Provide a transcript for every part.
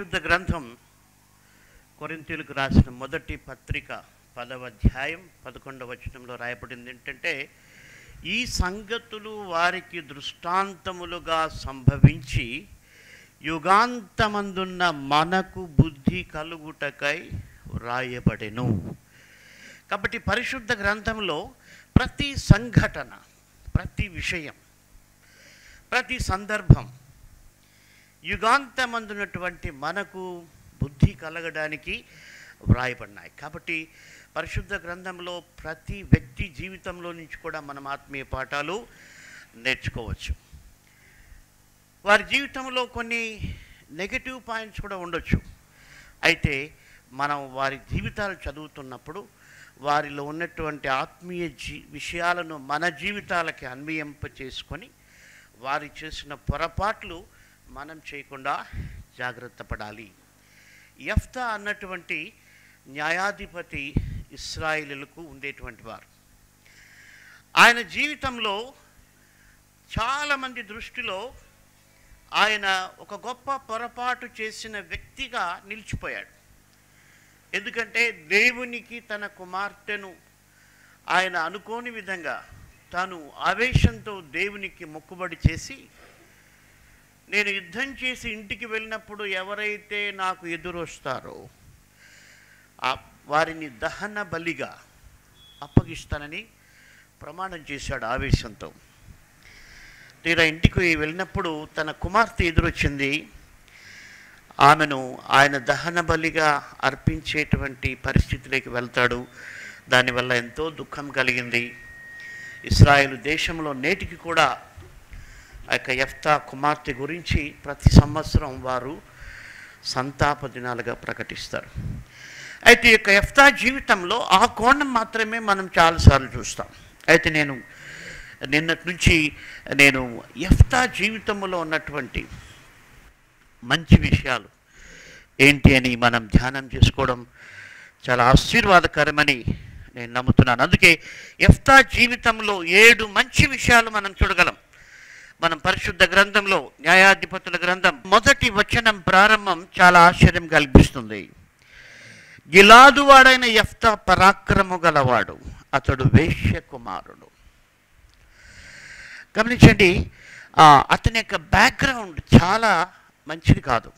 పరిశుద్ధ గ్రంథం కొరింతీలకు రాసిన మొదటి పత్రిక పదవ అధ్యాయం పదకొండవ వచనంలో రాయబడింది ఏంటంటే ఈ సంగతులు వారికి దృష్టాంతములుగా సంభవించి యుగాంతమందున్న మనకు బుద్ధి కలుగుటకై వ్రాయబడెను కాబట్టి పరిశుద్ధ గ్రంథంలో ప్రతి సంఘటన ప్రతి విషయం ప్రతి సందర్భం యుగాంతమందున్నటువంటి మనకు బుద్ధి కలగడానికి వ్రాయబడినాయి కాబట్టి పరిశుద్ధ గ్రంథంలో ప్రతి వ్యక్తి జీవితంలో నుంచి కూడా మనం ఆత్మీయ పాఠాలు నేర్చుకోవచ్చు వారి జీవితంలో కొన్ని నెగటివ్ పాయింట్స్ కూడా ఉండొచ్చు అయితే మనం వారి జీవితాలు చదువుతున్నప్పుడు వారిలో ఉన్నటువంటి ఆత్మీయ జీ విషయాలను మన జీవితాలకి అన్వయింప చేసుకొని వారి చేసిన పొరపాట్లు మనం చేయకుండా జాగ్రత్త పడాలి యఫ్తా అన్నటువంటి న్యాయాధిపతి ఇస్రాయిలులకు ఉండేటువంటి వారు ఆయన జీవితంలో చాలామంది దృష్టిలో ఆయన ఒక గొప్ప పొరపాటు చేసిన వ్యక్తిగా నిలిచిపోయాడు ఎందుకంటే దేవునికి తన కుమార్తెను ఆయన అనుకోని విధంగా తాను ఆవేశంతో దేవునికి మొక్కుబడి చేసి నేను యుద్ధం చేసి ఇంటికి వెళ్ళినప్పుడు ఎవరైతే నాకు ఎదురొస్తారో ఆ వారిని దహన బలిగా అప్పగిస్తానని ప్రమాణం చేశాడు ఆవేశంతో తీరా ఇంటికి వెళ్ళినప్పుడు తన కుమార్తె ఎదురొచ్చింది ఆమెను ఆయన దహన బలిగా అర్పించేటువంటి పరిస్థితిలోకి వెళ్తాడు దానివల్ల ఎంతో దుఃఖం కలిగింది ఇస్రాయేల్ దేశంలో నేటికి కూడా ఆ యొక్క యఫ్తా కుమార్తె గురించి ప్రతి సంవత్సరం వారు సంతాప దినాలుగా ప్రకటిస్తారు అయితే ఈ యొక్క యఫ్తా జీవితంలో ఆ కోణం మాత్రమే మనం చాలాసార్లు చూస్తాం అయితే నేను నిన్నటి నుంచి నేను యఫ్తా జీవితంలో ఉన్నటువంటి మంచి విషయాలు ఏంటి అని మనం ధ్యానం చేసుకోవడం చాలా ఆశీర్వాదకరమని నేను నమ్ముతున్నాను అందుకే ఎఫ్తా జీవితంలో ఏడు మంచి విషయాలు మనం చూడగలం మనం పరిశుద్ధ గ్రంథంలో న్యాయాధిపతుల గ్రంథం మొదటి వచనం ప్రారంభం చాలా ఆశ్చర్యం కల్పిస్తుంది గిలాదువాడైన ఎఫ్తా పరాక్రము గలవాడు అతడు వేశ్య కుమారుడు గమనించండి ఆ, అతని యొక్క బ్యాక్గ్రౌండ్ చాలా మంచిది కాదు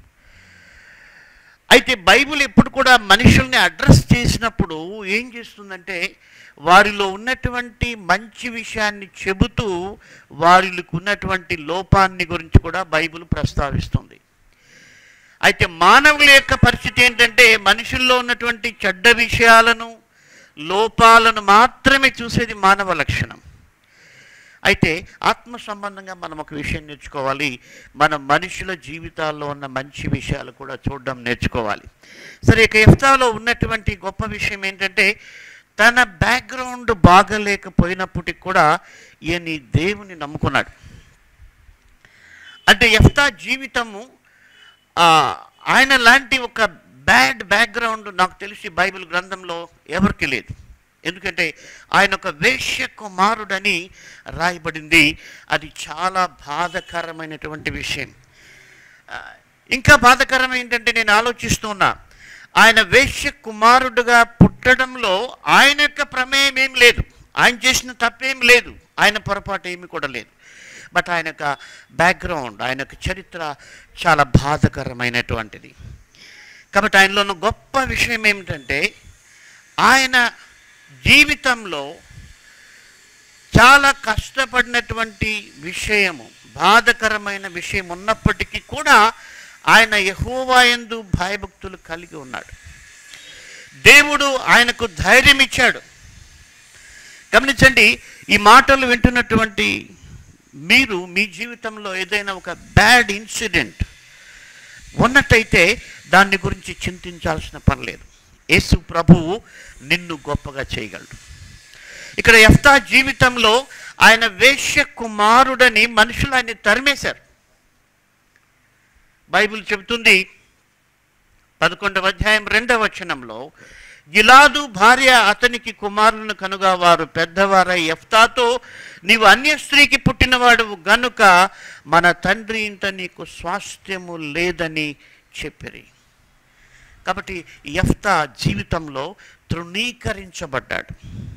అయితే బైబిల్ ఎప్పుడు కూడా మనుషుల్ని అడ్రస్ చేసినప్పుడు ఏం చేస్తుందంటే వారిలో ఉన్నటువంటి మంచి విషయాన్ని చెబుతూ వారికి ఉన్నటువంటి లోపాన్ని గురించి కూడా బైబిల్ ప్రస్తావిస్తుంది అయితే మానవుల యొక్క పరిస్థితి ఏంటంటే మనుషుల్లో ఉన్నటువంటి చెడ్డ విషయాలను లోపాలను మాత్రమే చూసేది మానవ లక్షణం అయితే ఆత్మ సంబంధంగా మనం ఒక విషయం నేర్చుకోవాలి మన మనుషుల జీవితాల్లో ఉన్న మంచి విషయాలు కూడా చూడడం నేర్చుకోవాలి సరే ఇక ఎఫ్తాలో ఉన్నటువంటి గొప్ప విషయం ఏంటంటే తన బ్యాక్గ్రౌండ్ బాగలేకపోయినప్పటికి కూడా ఈయన ఈ దేవుని నమ్ముకున్నాడు అంటే ఎఫ్తా జీవితము ఆ, ఆయన లాంటి ఒక బ్యాడ్ బ్యాక్గ్రౌండ్ నాకు తెలిసి బైబిల్ గ్రంథంలో ఎవరికి లేదు ఎందుకంటే ఆయన ఒక వేశ్య కుమారుడని రాయబడింది అది చాలా బాధకరమైనటువంటి విషయం ఆ, ఇంకా బాధకరం ఏంటంటే నేను ఆలోచిస్తున్నా ఆయన వేశ్య కుమారుడుగా పుట్టడంలో ఆయన యొక్క ప్రమేయం ఏం లేదు ఆయన చేసిన తప్పేం లేదు ఆయన పొరపాటు ఏమి కూడా లేదు బట్ ఆయన యొక్క బ్యాక్గ్రౌండ్ ఆయన యొక్క చరిత్ర చాలా బాధకరమైనటువంటిది కాబట్టి ఆయనలో ఉన్న గొప్ప విషయం ఏమిటంటే ఆయన జీవితంలో చాలా కష్టపడినటువంటి విషయము బాధకరమైన విషయం ఉన్నప్పటికీ కూడా ఆయన యహోవాయందు భయభక్తులు కలిగి ఉన్నాడు దేవుడు ఆయనకు ధైర్యం ఇచ్చాడు గమనించండి ఈ మాటలు వింటున్నటువంటి మీరు మీ జీవితంలో ఏదైనా ఒక బ్యాడ్ ఇన్సిడెంట్ ఉన్నట్టయితే దాన్ని గురించి చింతించాల్సిన పని లేదు యేసు ప్రభువు నిన్ను గొప్పగా చేయగలడు ఇక్కడ ఎఫ్తా జీవితంలో ఆయన వేశ్య కుమారుడని మనుషులు ఆయన తరిమేశారు బైబిల్ చెబుతుంది పదకొండవ అధ్యాయం రెండవ వచనంలో గిలాదు భార్య అతనికి కుమారులను కనుగా వారు పెద్దవారై ఎఫ్తాతో నీవు అన్య స్త్రీకి పుట్టినవాడు గనుక మన తండ్రి ఇంట నీకు స్వాస్థ్యము లేదని చెప్పిరి కాబట్టి యఫ్తా జీవితంలో తృణీకరించబడ్డాడు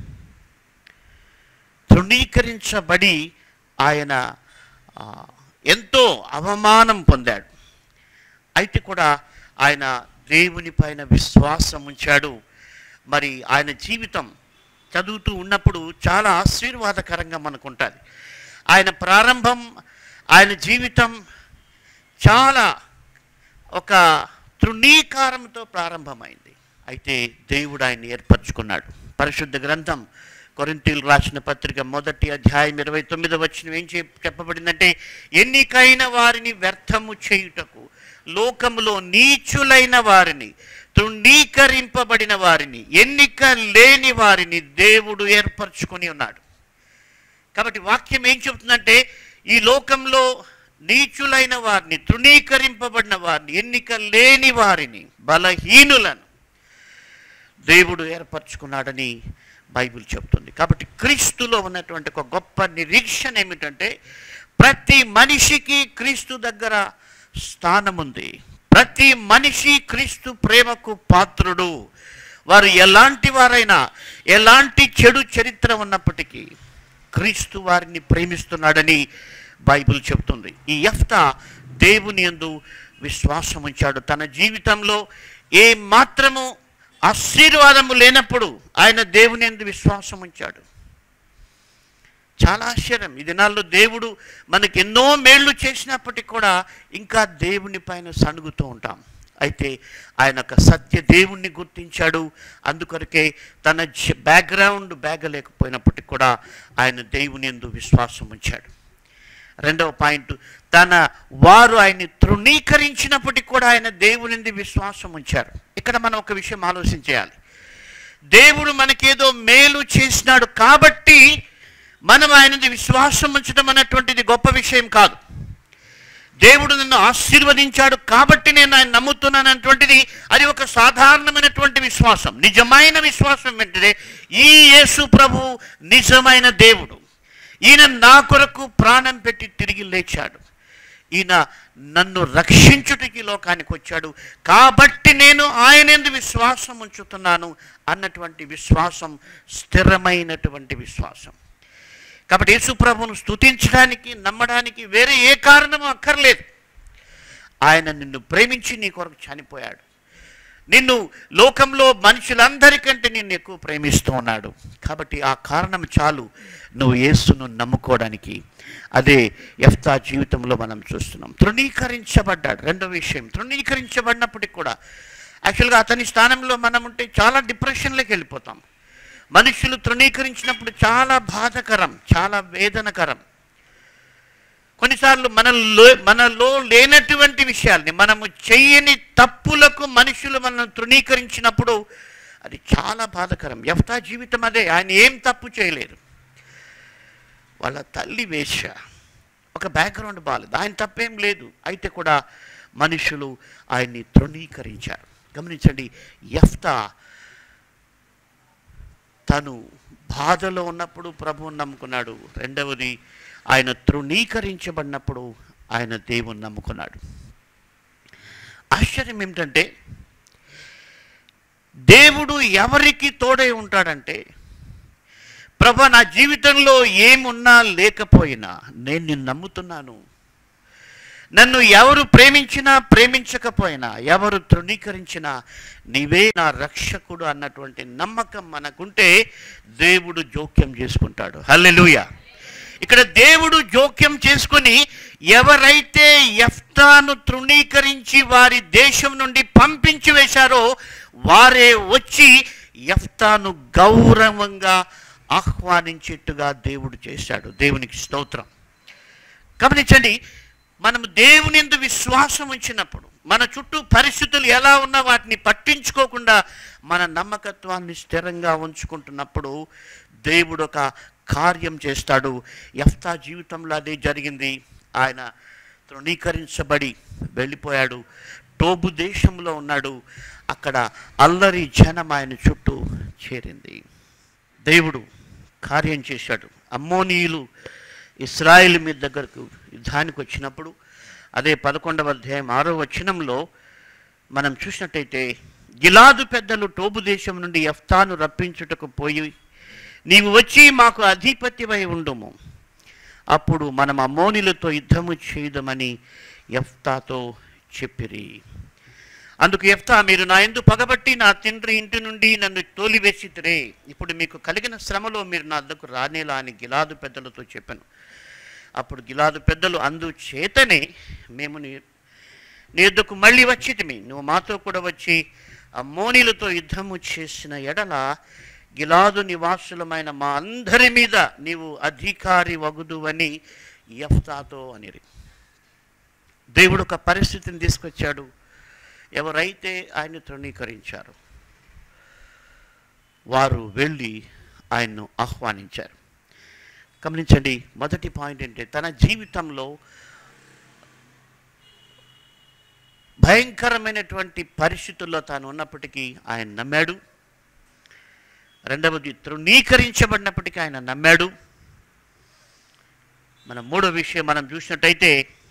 తృణీకరించబడి ఆయన ఆ, ఎంతో అవమానం పొందాడు అయితే కూడా ఆయన దేవుని పైన విశ్వాసం ఉంచాడు మరి ఆయన జీవితం చదువుతూ ఉన్నప్పుడు చాలా ఆశీర్వాదకరంగా మనకు ఉంటుంది ఆయన ప్రారంభం ఆయన జీవితం చాలా ఒక తృణీకారంతో ప్రారంభమైంది అయితే దేవుడు ఆయన్ని ఏర్పరచుకున్నాడు పరిశుద్ధ గ్రంథం కొరింతీలు రాసిన పత్రిక మొదటి అధ్యాయం ఇరవై తొమ్మిది వచ్చిన ఏం చెప్ చెప్పబడిందంటే ఎన్నికైన వారిని వ్యర్థము చేయుటకు లోకములో నీచులైన వారిని తృణీకరింపబడిన వారిని ఎన్నిక లేని వారిని దేవుడు ఏర్పరచుకొని ఉన్నాడు కాబట్టి వాక్యం ఏం చెబుతుందంటే ఈ లోకంలో నీచులైన వారిని తృణీకరింపబడిన వారిని ఎన్నిక లేని వారిని బలహీనులను దేవుడు ఏర్పరచుకున్నాడని బైబిల్ చెప్తుంది కాబట్టి క్రీస్తులో ఉన్నటువంటి ఒక గొప్ప నిరీక్షణ ఏమిటంటే ప్రతి మనిషికి క్రీస్తు దగ్గర స్థానం ఉంది ప్రతి మనిషి క్రీస్తు ప్రేమకు పాత్రుడు వారు ఎలాంటి వారైనా ఎలాంటి చెడు చరిత్ర ఉన్నప్పటికీ క్రీస్తు వారిని ప్రేమిస్తున్నాడని బైబిల్ చెప్తుంది ఈ యఫ్తా దేవుని యందు విశ్వాసం ఉంచాడు తన జీవితంలో ఏ మాత్రము ఆశీర్వాదము లేనప్పుడు ఆయన దేవుని యందు విశ్వాసం ఉంచాడు చాలా ఆశ్చర్యం ఈ దినాల్లో దేవుడు మనకి ఎన్నో మేళ్లు చేసినప్పటికీ కూడా ఇంకా దేవుని పైన సణుగుతూ ఉంటాం అయితే ఆయన ఒక సత్య దేవుణ్ణి గుర్తించాడు అందుకొరకే తన జ- బ్యాక్గ్రౌండ్ బ్యాగలేకపోయినప్పటికీ కూడా ఆయన దేవుని ఎందు విశ్వాసం ఉంచాడు రెండవ పాయింట్ తన వారు ఆయన్ని తృణీకరించినప్పటికీ కూడా ఆయన దేవునింది విశ్వాసం ఉంచారు ఇక్కడ మనం ఒక విషయం ఆలోచించేయాలి దేవుడు మనకేదో మేలు చేసినాడు కాబట్టి మనం ఆయనది విశ్వాసం ఉంచడం అనేటువంటిది గొప్ప విషయం కాదు దేవుడు నన్ను ఆశీర్వదించాడు కాబట్టి నేను ఆయన నమ్ముతున్నాను అన్నటువంటిది అది ఒక సాధారణమైనటువంటి విశ్వాసం నిజమైన విశ్వాసం ఏంటంటే ఈ యేసు ప్రభు నిజమైన దేవుడు ఈయన నా కొరకు ప్రాణం పెట్టి తిరిగి లేచాడు ఈయన నన్ను రక్షించుటకి లోకానికి వచ్చాడు కాబట్టి నేను ఆయన యందు విశ్వాసం ఉంచుతున్నాను అన్నటువంటి విశ్వాసం స్థిరమైనటువంటి విశ్వాసం కాబట్టి యేసుప్రభును స్తుతించడానికి నమ్మడానికి వేరే ఏ కారణము అక్కర్లేదు ఆయన నిన్ను ప్రేమించి నీ కొరకు చనిపోయాడు నిన్ను లోకంలో మనుషులందరికంటే నిన్ను ఎక్కువ ప్రేమిస్తూ ఉన్నాడు కాబట్టి ఆ కారణం చాలు నువ్వు యేసును నమ్ముకోవడానికి అదే ఎఫ్తా జీవితంలో మనం చూస్తున్నాం తృణీకరించబడ్డాడు రెండో విషయం తృణీకరించబడినప్పటికి కూడా యాక్చువల్గా అతని స్థానంలో మనం ఉంటే చాలా డిప్రెషన్లోకి వెళ్ళిపోతాం మనుషులు తృణీకరించినప్పుడు చాలా బాధకరం చాలా వేదనకరం కొన్నిసార్లు మనలో మనలో లేనటువంటి విషయాల్ని మనము చెయ్యని తప్పులకు మనుషులు మనల్ని తృణీకరించినప్పుడు అది చాలా బాధకరం యఫ్తా జీవితం అదే ఆయన ఏం తప్పు చేయలేదు వాళ్ళ తల్లి వేష ఒక బ్యాక్గ్రౌండ్ బాగాలేదు ఆయన తప్పేం లేదు అయితే కూడా మనుషులు ఆయన్ని తృణీకరించారు గమనించండి యఫ్తా తను బాధలో ఉన్నప్పుడు ప్రభువుని నమ్ముకున్నాడు రెండవది ఆయన తృణీకరించబడినప్పుడు ఆయన దేవుని నమ్ముకున్నాడు ఆశ్చర్యం ఏమిటంటే దేవుడు ఎవరికి తోడై ఉంటాడంటే ప్రభా నా జీవితంలో ఏమున్నా లేకపోయినా నేను నిన్ను నమ్ముతున్నాను నన్ను ఎవరు ప్రేమించినా ప్రేమించకపోయినా ఎవరు తృణీకరించినా నీవే నా రక్షకుడు అన్నటువంటి నమ్మకం మనకుంటే దేవుడు జోక్యం చేసుకుంటాడు హల్లెలూయా ఇక్కడ దేవుడు జోక్యం చేసుకొని ఎవరైతే ఎఫ్తాను తృణీకరించి వారి దేశం నుండి పంపించి వేశారో వారే వచ్చి ఎఫ్తాను గౌరవంగా ఆహ్వానించేట్టుగా దేవుడు చేశాడు దేవునికి స్తోత్రం గమనించండి మనం దేవుని ఎందు విశ్వాసం ఉంచినప్పుడు మన చుట్టూ పరిస్థితులు ఎలా ఉన్నా వాటిని పట్టించుకోకుండా మన నమ్మకత్వాన్ని స్థిరంగా ఉంచుకుంటున్నప్పుడు దేవుడు ఒక కార్యం చేస్తాడు ఎఫ్తా జీవితంలో అదే జరిగింది ఆయన తృణీకరించబడి వెళ్ళిపోయాడు టోబు దేశంలో ఉన్నాడు అక్కడ అల్లరి జనం ఆయన చుట్టూ చేరింది దేవుడు కార్యం చేశాడు అమ్మోనీయులు ఇస్రాయిల్ మీద దగ్గరకు యుద్ధానికి వచ్చినప్పుడు అదే పదకొండవ అధ్యాయం ఆరో వచనంలో మనం చూసినట్టయితే గిలాదు పెద్దలు టోబు దేశం నుండి ఎఫ్తాను రప్పించుటకు పోయి నీవు వచ్చి మాకు అధిపత్యమై ఉండుము అప్పుడు మనం అమ్మోనిలతో యుద్ధము చేయదమని ఎఫ్తాతో చెప్పిరి అందుకు ఎఫ్తా మీరు నా ఎందు పగబట్టి నా తండ్రి ఇంటి నుండి నన్ను తోలివేసితిరే ఇప్పుడు మీకు కలిగిన శ్రమలో మీరు నా వద్దకు రానేలా అని గిలాదు పెద్దలతో చెప్పాను అప్పుడు గిలాదు పెద్దలు అందుచేతనే మేము నీ నీ యొద్దకు మళ్ళీ వచ్చితిమి నువ్వు మాతో కూడా వచ్చి అమ్మోనీలతో యుద్ధము చేసిన ఎడల గిలాదు నివాసులమైన మా అందరి మీద నీవు అధికారి వగుదువని యఫ్తాతో అనిరి దేవుడు ఒక పరిస్థితిని తీసుకొచ్చాడు ఎవరైతే ఆయన తృణీకరించారు వారు వెళ్ళి ఆయన్ను ఆహ్వానించారు గమనించండి మొదటి పాయింట్ ఏంటంటే తన జీవితంలో భయంకరమైనటువంటి పరిస్థితుల్లో తాను ఉన్నప్పటికీ ఆయన నమ్మాడు రెండవది తృణీకరించబడినప్పటికీ ఆయన నమ్మాడు మన మూడో విషయం మనం చూసినట్టయితే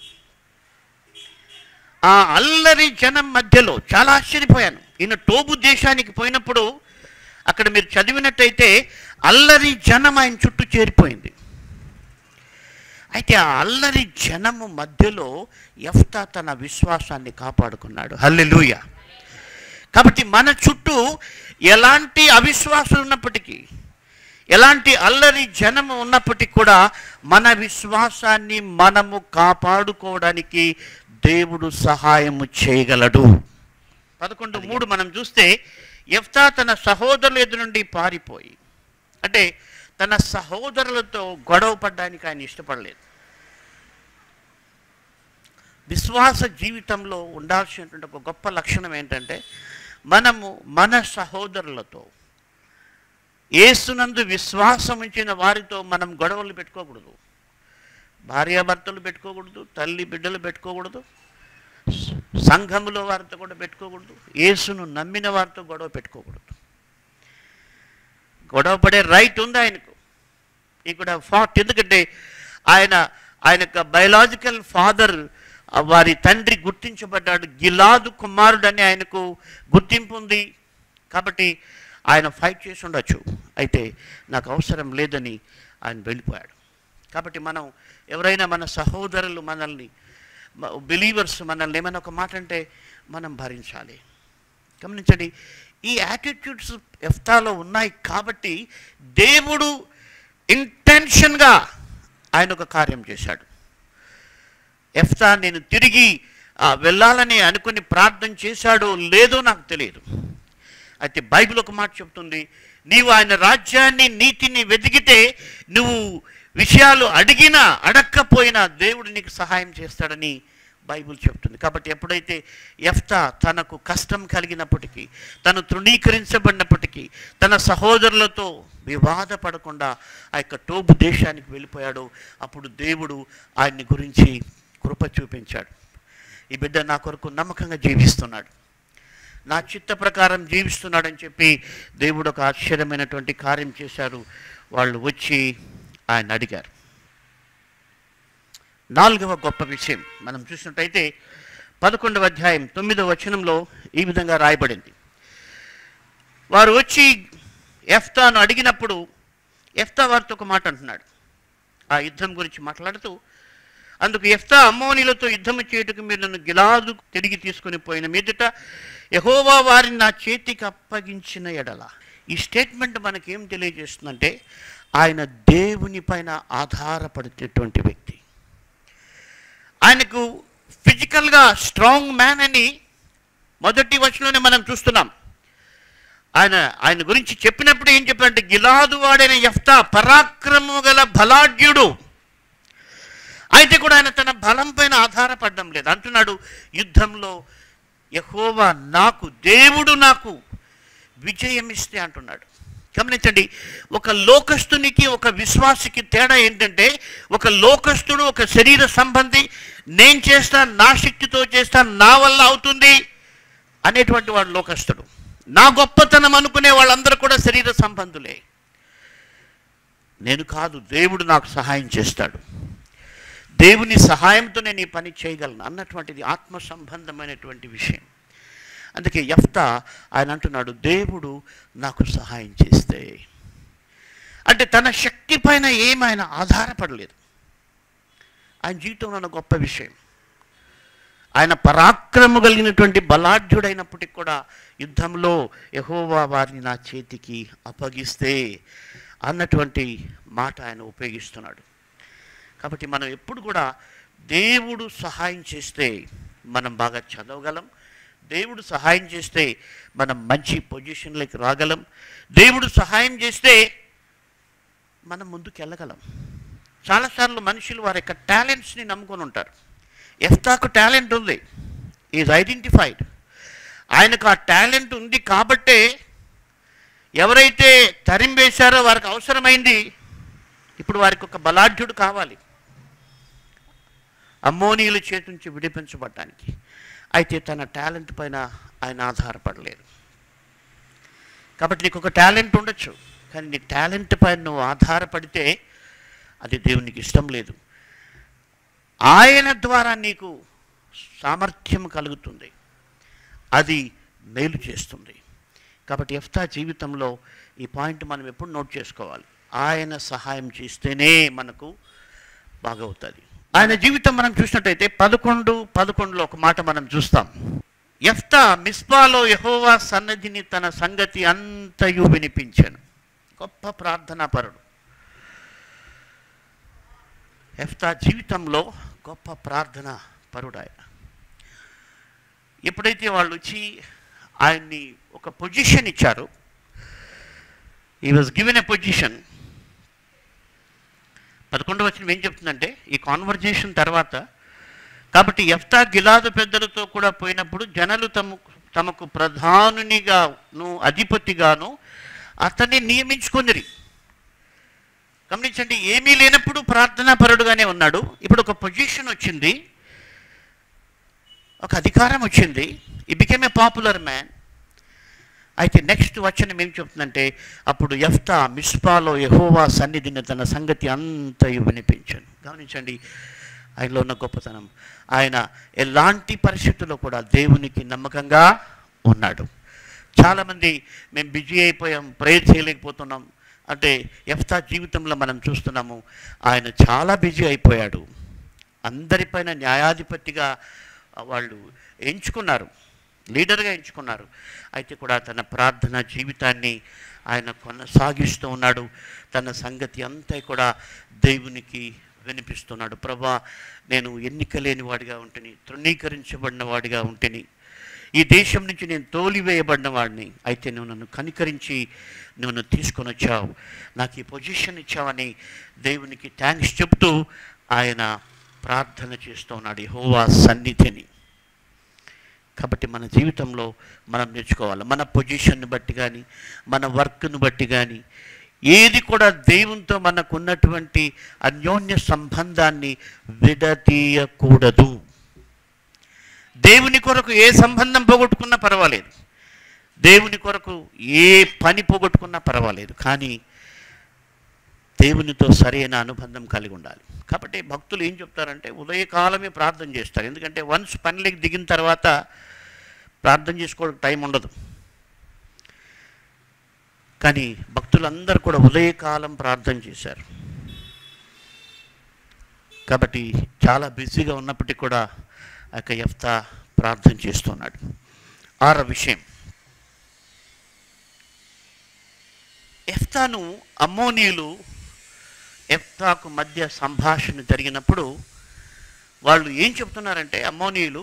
ఆ అల్లరి జనం మధ్యలో చాలా ఆశ్చర్యపోయాను ఈయన టోబు దేశానికి పోయినప్పుడు అక్కడ మీరు చదివినట్టయితే అల్లరి జనం ఆయన చుట్టూ చేరిపోయింది అయితే ఆ అల్లరి జనము మధ్యలో ఎఫ్తా తన విశ్వాసాన్ని కాపాడుకున్నాడు హల్లెలూయ కాబట్టి మన చుట్టూ ఎలాంటి అవిశ్వాసులు ఉన్నప్పటికీ ఎలాంటి అల్లరి జనము ఉన్నప్పటికీ కూడా మన విశ్వాసాన్ని మనము కాపాడుకోవడానికి దేవుడు సహాయము చేయగలడు పదకొండు మూడు మనం చూస్తే ఎఫ్తా తన సహోదరుల ఎదురు నుండి పారిపోయి అంటే తన సహోదరులతో గొడవ పడడానికి ఆయన ఇష్టపడలేదు విశ్వాస జీవితంలో ఉండాల్సినటువంటి ఒక గొప్ప లక్షణం ఏంటంటే మనము మన సహోదరులతో ఏసునందు విశ్వాసం ఉంచిన వారితో మనం గొడవలు పెట్టుకోకూడదు భార్యాభర్తలు పెట్టుకోకూడదు తల్లి బిడ్డలు పెట్టుకోకూడదు స- సంఘములో వారితో కూడా పెట్టుకోకూడదు యేసును నమ్మిన వారితో గొడవ పెట్టుకోకూడదు గొడవ పడే రైట్ ఉంది ఆయనకు ఇక్కడ ఫాట్ ఎందుకంటే ఆయన ఆయన యొక్క బయలాజికల్ ఫాదర్ వారి తండ్రి గుర్తించబడ్డాడు గిలాదు కుమారుడు అని ఆయనకు గుర్తింపు ఉంది కాబట్టి ఆయన ఫైట్ చేసి ఉండొచ్చు అయితే నాకు అవసరం లేదని ఆయన వెళ్ళిపోయాడు కాబట్టి మనం ఎవరైనా మన సహోదరులు మనల్ని బిలీవర్స్ మనల్ని ఏమైనా ఒక మాట అంటే మనం భరించాలి గమనించండి ఈ యాటిట్యూడ్స్ ఎఫ్తాలో ఉన్నాయి కాబట్టి దేవుడు ఇంటెన్షన్గా ఆయన ఒక కార్యం చేశాడు ఎఫ్తా నేను తిరిగి ఆ, వెళ్ళాలని అనుకుని ప్రార్థన చేశాడో లేదో నాకు తెలియదు అయితే బైబిల్ ఒక మాట చెప్తుంది నీవు ఆయన రాజ్యాన్ని నీతిని వెతికితే నువ్వు విషయాలు అడిగినా అడక్కపోయినా దేవుడు నీకు సహాయం చేస్తాడని బైబిల్ చెప్తుంది కాబట్టి ఎప్పుడైతే ఎఫ్తా తనకు కష్టం కలిగినప్పటికీ తను తృణీకరించబడినప్పటికీ తన సహోదరులతో వివాదపడకుండా ఆ యొక్క టోబు దేశానికి వెళ్ళిపోయాడో అప్పుడు దేవుడు ఆయన్ని గురించి కృప చూపించాడు ఈ బిడ్డ నా కొరకు నమ్మకంగా జీవిస్తున్నాడు నా చిత్త ప్రకారం జీవిస్తున్నాడని చెప్పి దేవుడు ఒక ఆశ్చర్యమైనటువంటి కార్యం చేశారు వాళ్ళు వచ్చి ఆయన అడిగారు నాలుగవ గొప్ప విషయం మనం చూసినట్టయితే పదకొండవ అధ్యాయం తొమ్మిదవ వచనంలో ఈ విధంగా రాయబడింది వారు వచ్చి ఎఫ్తాను అడిగినప్పుడు ఎఫ్తా వారితో ఒక మాట అంటున్నాడు ఆ యుద్ధం గురించి మాట్లాడుతూ అందుకు ఎఫ్తా అమ్మోనిలతో యుద్ధము చేయుటకు మీరు నన్ను గిలాదు తిరిగి తీసుకుని పోయిన మీదట యహోవా వారిని నా చేతికి అప్పగించిన ఎడల ఈ స్టేట్మెంట్ మనకేం తెలియజేస్తుందంటే ఆయన దేవుని పైన ఆధారపడేటటువంటి వ్యక్తి ఆయనకు ఫిజికల్గా స్ట్రాంగ్ మ్యాన్ అని మొదటి వచనంలోనే మనం చూస్తున్నాం ఆయన ఆయన గురించి చెప్పినప్పుడు ఏం చెప్పారంటే గిలాదు వాడైన యఫ్తా పరాక్రమము గల బలాఢ్యుడు అయితే కూడా ఆయన తన బలం పైన ఆధారపడడం లేదు అంటున్నాడు యుద్ధంలో యహోవా నాకు దేవుడు నాకు విజయం ఇస్తే అంటున్నాడు గమనించండి ఒక లోకస్తునికి ఒక విశ్వాసికి తేడా ఏంటంటే ఒక లోకస్తుడు ఒక శరీర సంబంధి నేను చేస్తాను నా శక్తితో చేస్తాను నా వల్ల అవుతుంది అనేటువంటి వాడు లోకస్తుడు నా గొప్పతనం అనుకునే వాళ్ళందరూ కూడా శరీర సంబంధులే నేను కాదు దేవుడు నాకు సహాయం చేస్తాడు దేవుని సహాయంతో నేను ఈ పని చేయగలను అన్నటువంటిది ఆత్మ సంబంధమైనటువంటి విషయం అందుకే యఫ్తా ఆయన అంటున్నాడు దేవుడు నాకు సహాయం చేస్తే అంటే తన శక్తి పైన ఏం ఆయన ఆధారపడలేదు ఆయన జీవితంలో ఉన్న గొప్ప విషయం ఆయన పరాక్రమ కలిగినటువంటి బలాఢ్యుడైనప్పటికి కూడా యుద్ధంలో యహోవా వారిని నా చేతికి అప్పగిస్తే అన్నటువంటి మాట ఆయన ఉపయోగిస్తున్నాడు కాబట్టి మనం ఎప్పుడు కూడా దేవుడు సహాయం చేస్తే మనం బాగా చదవగలం దేవుడు సహాయం చేస్తే మనం మంచి పొజిషన్లోకి రాగలం దేవుడు సహాయం చేస్తే మనం ముందుకు వెళ్ళగలం చాలాసార్లు మనుషులు వారి యొక్క టాలెంట్స్ని నమ్ముకొని ఉంటారు ఎఫ్తాకు టాలెంట్ ఉంది ఈజ్ ఐడెంటిఫైడ్ ఆయనకు ఆ టాలెంట్ ఉంది కాబట్టే ఎవరైతే తరింపేశారో వారికి అవసరమైంది ఇప్పుడు వారికి ఒక బలాఢ్యుడు కావాలి అమ్మోనీయుల చేతి నుంచి విడిపించబడటానికి అయితే తన టాలెంట్ పైన ఆయన ఆధారపడలేదు కాబట్టి నీకు ఒక టాలెంట్ ఉండొచ్చు కానీ నీ టాలెంట్ పైన నువ్వు ఆధారపడితే అది దేవునికి ఇష్టం లేదు ఆయన ద్వారా నీకు సామర్థ్యం కలుగుతుంది అది మేలు చేస్తుంది కాబట్టి ఎఫ్తా జీవితంలో ఈ పాయింట్ మనం ఎప్పుడు నోట్ చేసుకోవాలి ఆయన సహాయం చేస్తేనే మనకు బాగవుతుంది ఆయన జీవితం మనం చూసినట్టయితే పదకొండు పదకొండులో ఒక మాట మనం చూస్తాం ఎఫ్తా మిస్పాలో యహోవా సన్నధిని తన సంగతి అంతయు వినిపించాను గొప్ప ప్రార్థనా పరుడు ఎఫ్తా జీవితంలో గొప్ప ప్రార్థన పరుడు ఆయన ఎప్పుడైతే వాళ్ళు వచ్చి ఆయన్ని ఒక పొజిషన్ ఇచ్చారు ఈ వాజ్ గివెన్ ఎ పొజిషన్ పదకొండవ వచనం ఏం చెప్తుందంటే ఈ కాన్వర్జేషన్ తర్వాత కాబట్టి ఎఫ్తా గిలాదు పెద్దలతో కూడా పోయినప్పుడు జనలు తమ తమకు ప్రధానునిగాను అధిపతిగాను అతన్ని నియమించుకుందిరి గమనించండి ఏమీ లేనప్పుడు ప్రార్థనా పరుడుగానే ఉన్నాడు ఇప్పుడు ఒక పొజిషన్ వచ్చింది ఒక అధికారం వచ్చింది ఈ బికెమ్ ఏ పాపులర్ మ్యాన్ అయితే నెక్స్ట్ వచనం ఏం చెప్తుందంటే అప్పుడు ఎఫ్తా మిస్పాలో యహోవా సన్నిధిని తన సంగతి అంతయు వినిపించాను గమనించండి ఆయనలో ఉన్న గొప్పతనం ఆయన ఎలాంటి పరిస్థితుల్లో కూడా దేవునికి నమ్మకంగా ఉన్నాడు చాలామంది మేము బిజీ అయిపోయాం ప్రేయర్ చేయలేకపోతున్నాం అంటే ఎఫ్తా జీవితంలో మనం చూస్తున్నాము ఆయన చాలా బిజీ అయిపోయాడు అందరిపైన న్యాయాధిపతిగా వాళ్ళు ఎంచుకున్నారు లీడర్గా ఎంచుకున్నారు అయితే కూడా తన ప్రార్థన జీవితాన్ని ఆయన కొనసాగిస్తూ ఉన్నాడు తన సంగతి అంతా కూడా దేవునికి వినిపిస్తున్నాడు ప్రభా నేను ఎన్నిక లేని వాడిగా ఉంటుని తృణీకరించబడిన వాడిగా ఉంటుని ఈ దేశం నుంచి నేను తోలివేయబడిన వాడిని అయితే నువ్వు నన్ను కనికరించి నువ్వు నన్ను తీసుకొని వచ్చావు నాకు ఈ పొజిషన్ ఇచ్చావని దేవునికి థ్యాంక్స్ చెప్తూ ఆయన ప్రార్థన చేస్తూ ఉన్నాడు హోవా సన్నిధిని కాబట్టి మన జీవితంలో మనం నేర్చుకోవాలి మన పొజిషన్ని బట్టి కానీ మన వర్క్ను బట్టి కానీ ఏది కూడా దేవునితో మనకు ఉన్నటువంటి అన్యోన్య సంబంధాన్ని విడదీయకూడదు దేవుని కొరకు ఏ సంబంధం పోగొట్టుకున్నా పర్వాలేదు దేవుని కొరకు ఏ పని పోగొట్టుకున్నా పర్వాలేదు కానీ దేవునితో సరైన అనుబంధం కలిగి ఉండాలి కాబట్టి భక్తులు ఏం చెప్తారంటే ఉదయకాలమే ప్రార్థన చేస్తారు ఎందుకంటే వన్స్ పనిలోకి దిగిన తర్వాత ప్రార్థన చేసుకోవడానికి టైం ఉండదు కానీ భక్తులందరూ కూడా ఉదయకాలం ప్రార్థన చేశారు కాబట్టి చాలా బిజీగా ఉన్నప్పటికీ కూడా ఆ యొక్క యఫ్తా ప్రార్థన చేస్తున్నాడు ఆరో విషయం ఎఫ్తాను అమ్మోనీయులు ఎఫ్తాకు మధ్య సంభాషణ జరిగినప్పుడు వాళ్ళు ఏం చెప్తున్నారంటే అమ్మోనీయులు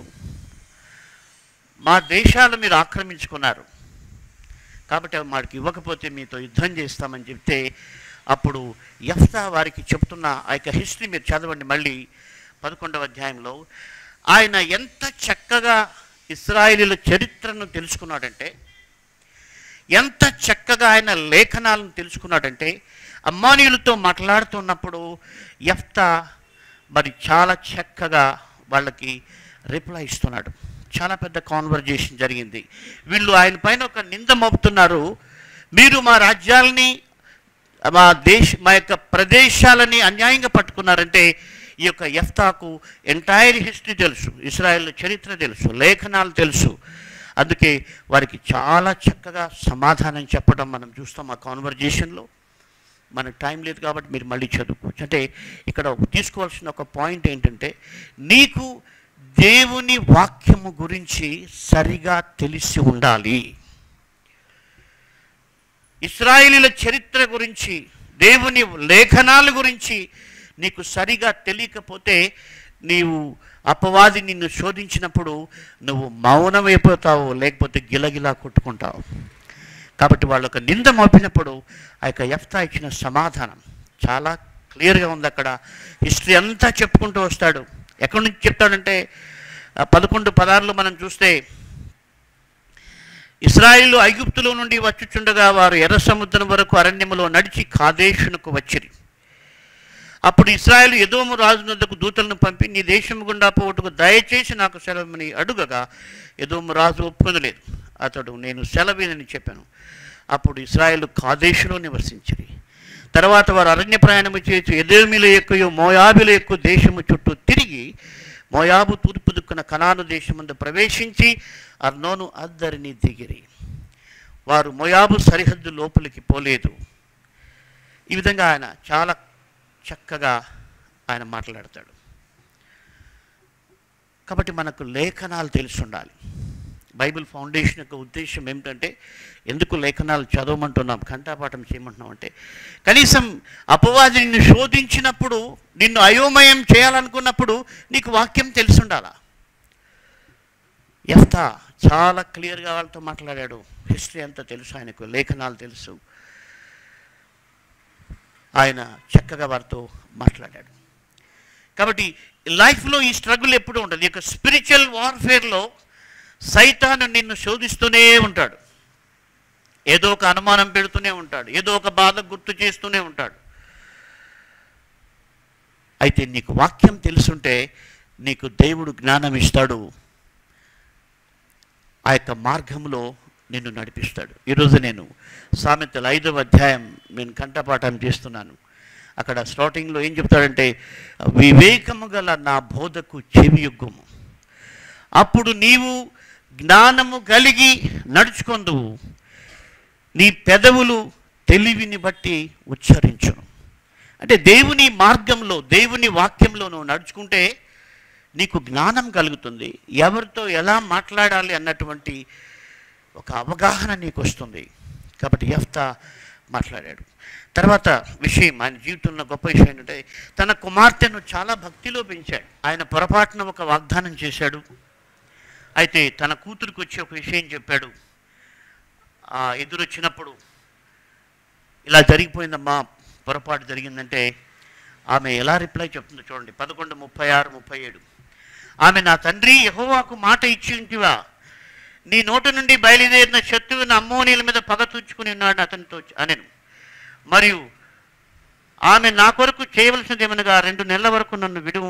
మా దేశాలు మీరు ఆక్రమించుకున్నారు కాబట్టి అవి మాకు ఇవ్వకపోతే మీతో యుద్ధం చేస్తామని చెప్తే అప్పుడు ఎఫ్తా వారికి చెప్తున్న ఆ యొక్క హిస్టరీ మీరు చదవండి మళ్ళీ పదకొండవ అధ్యాయంలో ఆయన ఎంత చక్కగా ఇస్రాయేలీల చరిత్రను తెలుసుకున్నాడంటే ఎంత చక్కగా ఆయన లేఖనాలను తెలుసుకున్నాడంటే అమ్మానీయులతో మాట్లాడుతున్నప్పుడు ఎఫ్తా మరి చాలా చక్కగా వాళ్ళకి రిప్లై ఇస్తున్నాడు చాలా పెద్ద కాన్వర్జేషన్ జరిగింది వీళ్ళు ఆయన పైన ఒక నింద మోపుతున్నారు మీరు మా రాజ్యాలని మా దేశ మా యొక్క ప్రదేశాలని అన్యాయంగా పట్టుకున్నారంటే ఈ యొక్క ఎఫ్తాకు ఎంటైర్ హిస్టరీ తెలుసు ఇస్రాయేల్ చరిత్ర తెలుసు లేఖనాలు తెలుసు అందుకే వారికి చాలా చక్కగా సమాధానం చెప్పడం మనం చూస్తాం ఆ కాన్వర్జేషన్లో మనకు టైం లేదు కాబట్టి మీరు మళ్ళీ చదువుకోవచ్చు అంటే ఇక్కడ తీసుకోవాల్సిన ఒక పాయింట్ ఏంటంటే నీకు దేవుని వాక్యము గురించి సరిగా తెలిసి ఉండాలి ఇస్రాయేలీల చరిత్ర గురించి దేవుని లేఖనాల గురించి నీకు సరిగా తెలియకపోతే నీవు అపవాది నిన్ను శోధించినప్పుడు నువ్వు మౌనమైపోతావు లేకపోతే గిలగిలా కొట్టుకుంటావు కాబట్టి వాళ్ళు ఒక నింద మోపినప్పుడు ఆ యొక్క ఎఫ్తా ఇచ్చిన సమాధానం చాలా క్లియర్గా ఉంది అక్కడ హిస్టరీ అంతా చెప్పుకుంటూ వస్తాడు ఎక్కడి నుంచి చెప్తాడంటే ఆ పదకొండు పదార్లు మనం చూస్తే ఇస్రాయిల్ ఐగుప్తులో నుండి వచ్చుచుండగా వారు ఎర్ర సముద్రం వరకు అరణ్యములో నడిచి కాదేశునకు వచ్చిరి అప్పుడు ఇస్రాయేల్ ఎదోము రాజునందుకు దూతలను పంపి నీ దేశము గుండా పోటుకు దయచేసి నాకు సెలవుని అడుగగా ఎదోము రాజు ఒప్పుకొనలేదు అతడు నేను సెలవేనని చెప్పాను అప్పుడు ఇస్రాయేల్ కాదేశులో నివసించిరి తర్వాత వారు అరణ్య ప్రయాణము చేసి ఎదేమిల ఎక్కువ మోయాబుల ఎక్కువ దేశము చుట్టూ తిరిగి మోయాబు తూర్పు దిక్కున కనాను దేశమందు ప్రవేశించి అర్నోను అద్దరిని దిగిరి వారు మోయాబు సరిహద్దు లోపలికి పోలేదు ఈ విధంగా ఆయన చాలా చక్కగా ఆయన మాట్లాడతాడు కాబట్టి మనకు లేఖనాలు తెలిసి ఉండాలి బైబిల్ ఫౌండేషన్ యొక్క ఉద్దేశం ఏమిటంటే ఎందుకు లేఖనాలు చదవమంటున్నాం కంఠాపాఠం చేయమంటున్నాం అంటే కనీసం అపవాది నిన్ను శోధించినప్పుడు నిన్ను అయోమయం చేయాలనుకున్నప్పుడు నీకు వాక్యం తెలిసి ఉండాలా ఎఫ్తా చాలా క్లియర్గా వాళ్ళతో మాట్లాడాడు హిస్టరీ అంతా తెలుసు ఆయనకు లేఖనాలు తెలుసు ఆయన చక్కగా వారితో మాట్లాడాడు కాబట్టి లైఫ్లో ఈ స్ట్రగుల్ ఎప్పుడు ఉంటుంది ఈ యొక్క స్పిరిచువల్ వార్ఫేర్లో సైతాను నిన్ను శోధిస్తూనే ఉంటాడు ఏదో ఒక అనుమానం పెడుతూనే ఉంటాడు ఏదో ఒక బాధ గుర్తు చేస్తూనే ఉంటాడు అయితే నీకు వాక్యం తెలుసుంటే నీకు దేవుడు జ్ఞానం ఇస్తాడు ఆ యొక్క మార్గంలో నిన్ను నడిపిస్తాడు ఈరోజు నేను సామెతల ఐదవ అధ్యాయం నేను కంఠపాఠం చేస్తున్నాను అక్కడ స్టార్టింగ్లో ఏం చెప్తాడంటే వివేకము గల నా బోధకు చెవియొగ్గుము అప్పుడు నీవు జ్ఞానము కలిగి నడుచుకొందువు నీ పెదవులు తెలివిని బట్టి ఉచ్చరించును అంటే దేవుని మార్గంలో దేవుని వాక్యంలో నువ్వు నడుచుకుంటే నీకు జ్ఞానం కలుగుతుంది ఎవరితో ఎలా మాట్లాడాలి అన్నటువంటి ఒక అవగాహన నీకు వస్తుంది కాబట్టి యఫ్తా మాట్లాడాడు తర్వాత విషయం ఆయన జీవితంలో గొప్ప విషయం ఏంటంటే తన కుమార్తెను చాలా భక్తిలో పెంచాడు ఆయన పొరపాటున ఒక వాగ్దానం చేశాడు అయితే తన కూతురికి వచ్చి ఒక విషయం చెప్పాడు ఆ ఎదురొచ్చినప్పుడు ఇలా జరిగిపోయిందమ్మా పొరపాటు జరిగిందంటే ఆమె ఎలా రిప్లై చెప్తుందో చూడండి పదకొండు ముప్పై ఆరు ముప్పై ఏడు ఆమె నా తండ్రి యహోవాకు మాట ఇచ్చి ఉంటివా నీ నోటి నుండి బయలుదేరిన శత్రువుని అమ్మోనీల మీద పగ తూచుకుని ఉన్నాడు అతనితో అనెను మరియు ఆమె నా కొరకు చేయవలసినది ఏమనగా రెండు నెలల వరకు నన్ను విడువు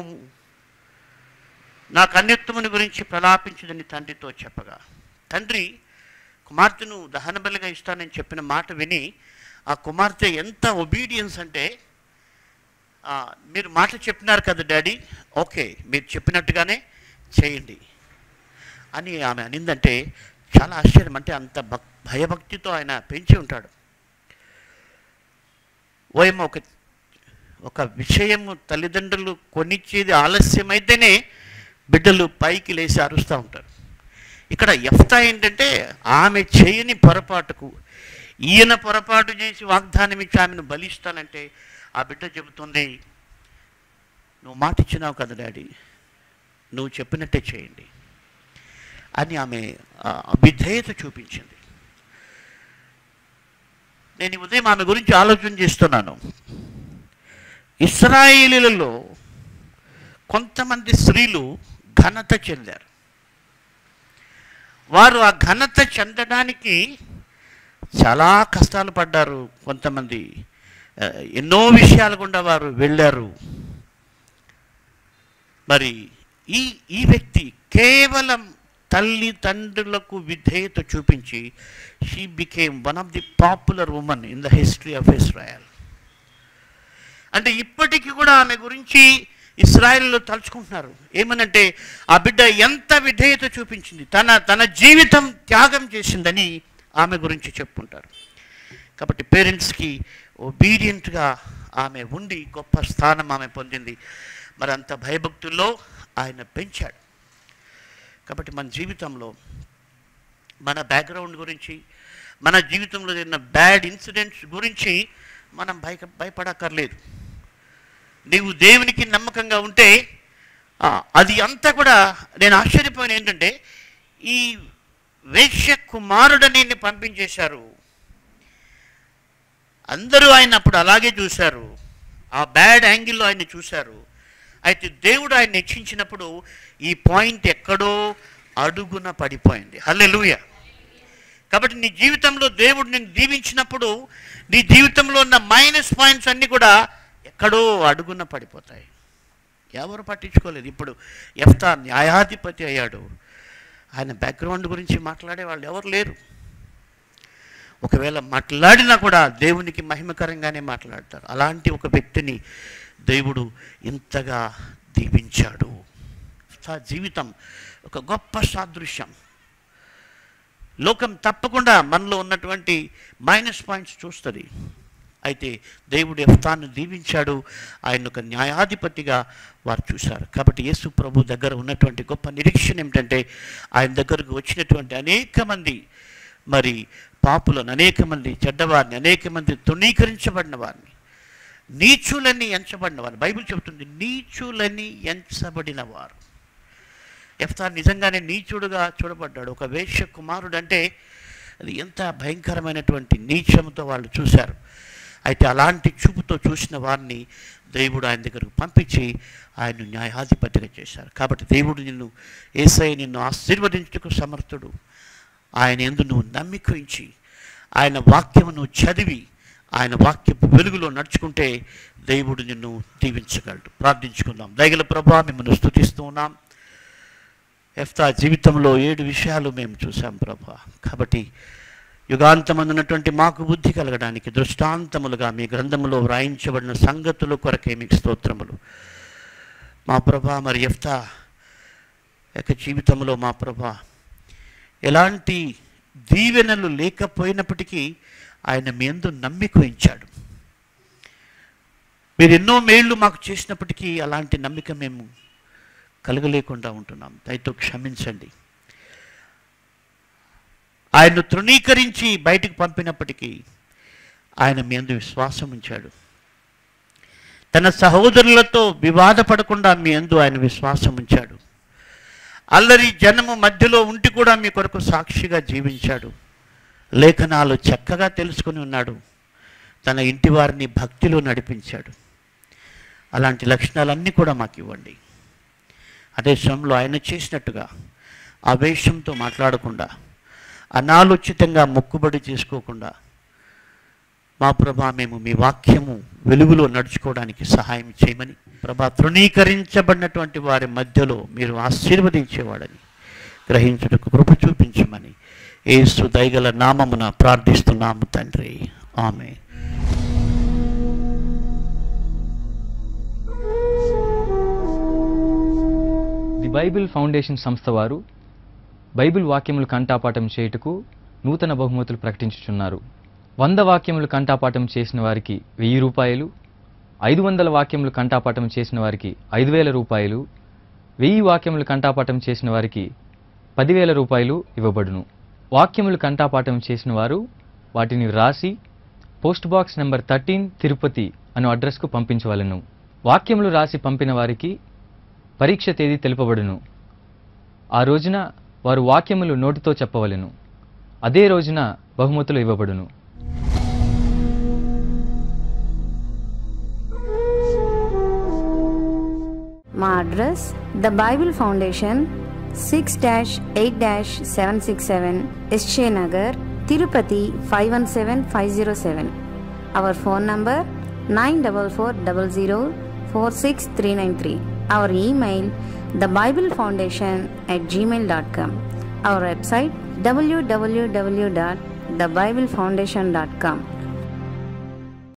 నా కన్యత్వముని గురించి ప్రలాపించదని తండ్రితో చెప్పగా తండ్రి కుమార్తెను దహన బలిగా ఇస్తానని చెప్పిన మాట విని ఆ కుమార్తె ఎంత ఒబీడియన్స్ అంటే ఆ, మీరు మాట చెప్పినారు కదా డాడీ ఓకే మీరు చెప్పినట్టుగానే చేయండి అని ఆమె అనిందంటే చాలా ఆశ్చర్యం అంటే అంత భక్ భయభక్తితో ఆయన పెంచి ఉంటాడు ఓయమ్మ ఒక ఒక విషయము తల్లిదండ్రులు కొనిచ్చేది ఆలస్యమైతేనే బిడ్డలు పైకి లేచి అరుస్తూ ఉంటారు ఇక్కడ ఎఫ్తా ఏంటంటే ఆమె చేయని పొరపాటుకు ఈయన పొరపాటు చేసి వాగ్దానం ఇచ్చి ఆమెను బలిస్తానంటే ఆ బిడ్డ చెబుతుంది నువ్వు మాట ఇచ్చినావు కదా డాడీ నువ్వు చెప్పినట్టే చేయండి అని ఆమె ఆ, విధేయత చూపించింది నేను ఈ ఉదయం ఆమె గురించి ఆలోచన చేస్తున్నాను ఇస్రాయేలీలలో కొంతమంది స్త్రీలు ఘనత చెందారు వారు ఆ ఘనత చెందడానికి చాలా కష్టాలు పడ్డారు కొంతమంది ఆ, ఎన్నో విషయాల గుండా వారు వెళ్ళారు మరి ఈ ఈ వ్యక్తి కేవలం తల్లి తండ్రులకు విధేయత చూపించి she became one of the popular women in the history of Israel అంటే ఇప్పటికీ కూడా ఆమె గురించి ఇస్రాయల్లో తలుచుకుంటున్నారు ఏమనంటే ఆ బిడ్డ ఎంత విధేయత చూపించింది తన తన జీవితం త్యాగం చేసిందని ఆమె గురించి చెప్పుకుంటారు కాబట్టి పేరెంట్స్కి ఒబీడియంట్గా ఆమె ఉండి గొప్ప స్థానం ఆమె పొందింది మరి అంత భయభక్తుల్లో ఆయన పెంచాడు కాబట్టి మన జీవితంలో మన బ్యాక్గ్రౌండ్ గురించి మన జీవితంలో జరిగిన బ్యాడ్ ఇన్సిడెంట్స్ గురించి మనం భయ భయపడక్కర్లేదు నీవు దేవునికి నమ్మకంగా ఉంటే ఆ, అది అంతా కూడా నేను ఆశ్చర్యపోయిన ఏంటంటే ఈ వేశ్య కుమారుడని నిన్ను పంపించేశారు అందరూ ఆయన అప్పుడు అలాగే చూశారు ఆ బ్యాడ్ యాంగిల్లో ఆయన్ని చూశారు అయితే దేవుడు ఆయన హెచ్చించినప్పుడు ఈ పాయింట్ ఎక్కడో అడుగున పడిపోయింది హల్లెలూయా కాబట్టి నీ జీవితంలో దేవుడు నిన్ను దీవించినప్పుడు నీ జీవితంలో ఉన్న మైనస్ పాయింట్స్ అన్నీ కూడా ఎక్కడో అడుగున పడిపోతాయి ఎవరు పట్టించుకోలేదు ఇప్పుడు ఎఫ్తా న్యాయాధిపతి అయ్యాడు ఆయన బ్యాక్గ్రౌండ్ గురించి మాట్లాడే వాళ్ళు ఎవరు లేరు ఒకవేళ మాట్లాడినా కూడా దేవునికి మహిమకరంగానే మాట్లాడతారు అలాంటి ఒక వ్యక్తిని దేవుడు ఇంతగా దీవించాడు ఆ జీవితం ఒక గొప్ప సాదృశ్యం లోకం తప్పకుండా మనలో ఉన్నటువంటి మైనస్ పాయింట్స్ చూస్తుంది అయితే దేవుడు ఎఫ్తాను దీవించాడు ఆయన ఒక న్యాయాధిపతిగా వారు చూశారు కాబట్టి యేసు ప్రభు దగ్గర ఉన్నటువంటి గొప్ప నిరీక్షణ ఏమిటంటే ఆయన దగ్గరకు వచ్చినటువంటి అనేక మంది మరి పాపులను అనేక మంది చెడ్డవారిని అనేక మంది తృణీకరించబడిన వారిని నీచులని ఎంచబడిన వారు బైబిల్ చెబుతుంది నీచులని ఎంచబడిన వారు ఎఫ్తా నిజంగానే నీచుడుగా చూడబడ్డాడు ఒక వేశ్య కుమారుడు అంటే అది ఎంత భయంకరమైనటువంటి నీచంతో వాళ్ళు చూశారు అయితే అలాంటి చూపుతో చూసిన వారిని దేవుడు ఆయన దగ్గరకు పంపించి ఆయన న్యాయాధిపతిగా చేశారు కాబట్టి దేవుడు నిన్ను ఏసై నిన్ను ఆశీర్వదించుటకు సమర్థుడు ఆయన ఎందు నువ్వు నమ్మిక ఉంచి ఆయన వాక్యము నువ్వు చదివి ఆయన వాక్యపు వెలుగులో నడుచుకుంటే దేవుడు నిన్ను దీవించగలడు ప్రార్థించుకుందాం దయగల ప్రభా మిమ్మల్ని స్థుతిస్తూ ఉన్నాం ఎఫ్తా జీవితంలో ఏడు విషయాలు మేము చూసాం ప్రభా కాబట్టి యుగాంతమందున్నటువంటి మాకు బుద్ధి కలగడానికి దృష్టాంతములుగా మీ గ్రంథములో వ్రాయించబడిన సంగతుల కొరకే మీకు స్తోత్రములు మా ప్రభా మరి ఎఫ్తా యొక్క జీవితంలో మా ప్రభా ఎలాంటి దీవెనలు లేకపోయినప్పటికీ ఆయన మీ ఎందు నమ్మిక ఉంచాడు మీరు ఎన్నో మేళ్ళు మాకు చేసినప్పటికీ అలాంటి నమ్మిక మేము కలగలేకుండా ఉంటున్నాం దయతో క్షమించండి ఆయన్ను తృణీకరించి బయటికి పంపినప్పటికీ ఆయన మీ అందు విశ్వాసం ఉంచాడు తన సహోదరులతో వివాదపడకుండా మీ అందు ఆయన విశ్వాసం ఉంచాడు అల్లరి జనము మధ్యలో ఉండి కూడా మీ కొరకు సాక్షిగా జీవించాడు లేఖనాలు చక్కగా తెలుసుకుని ఉన్నాడు తన ఇంటి వారిని భక్తిలో నడిపించాడు అలాంటి లక్షణాలన్నీ కూడా మాకు ఇవ్వండి అదే సమయంలో ఆయన చేసినట్టుగా ఆవేశంతో మాట్లాడకుండా అనాలోచితంగా మొక్కుబడి చేసుకోకుండా మా ప్రభా మేము మీ వాక్యము వెలుగులో నడుచుకోవడానికి సహాయం చేయమని ప్రభా తృణీకరించబడినటువంటి వారి మధ్యలో మీరు ఆశీర్వదించేవాడని గ్రహించుటకు కృప చూపించమని ఏసు దయగల నామమున ప్రార్థిస్తున్నాము తండ్రి ఆమె ది బైబిల్ ఫౌండేషన్ సంస్థ వారు బైబిల్ వాక్యములు కంఠాపాఠం చేయుటకు నూతన బహుమతులు ప్రకటించుచున్నారు వంద వాక్యములు కంఠాపాఠం చేసిన వారికి వెయ్యి రూపాయలు ఐదు వందల వాక్యములు కంఠాపాఠం చేసిన వారికి ఐదు వేల రూపాయలు వెయ్యి వాక్యములు కంఠాపాఠం చేసిన వారికి పదివేల రూపాయలు ఇవ్వబడును వాక్యములు కంఠాపాఠం చేసిన వారు వాటిని వ్రాసి post box number thirteen Tirupati అను అడ్రస్కు పంపించవలను వాక్యములు రాసి పంపిన వారికి పరీక్ష తేదీ తెలుపబడును ఆ రోజున వారు వాక్యములు నోటితో చెప్పవలెను అదే రోజున బహుమతులు ఇవ్వబడును మా address the Bible foundation six dash eight dash seven six seven SJ Nagar Tirupati five one seven five zero seven our phone number nine double four double zero four six three nine three our email the Bible foundation at gmail.com. Our website www.thebiblefoundation.com.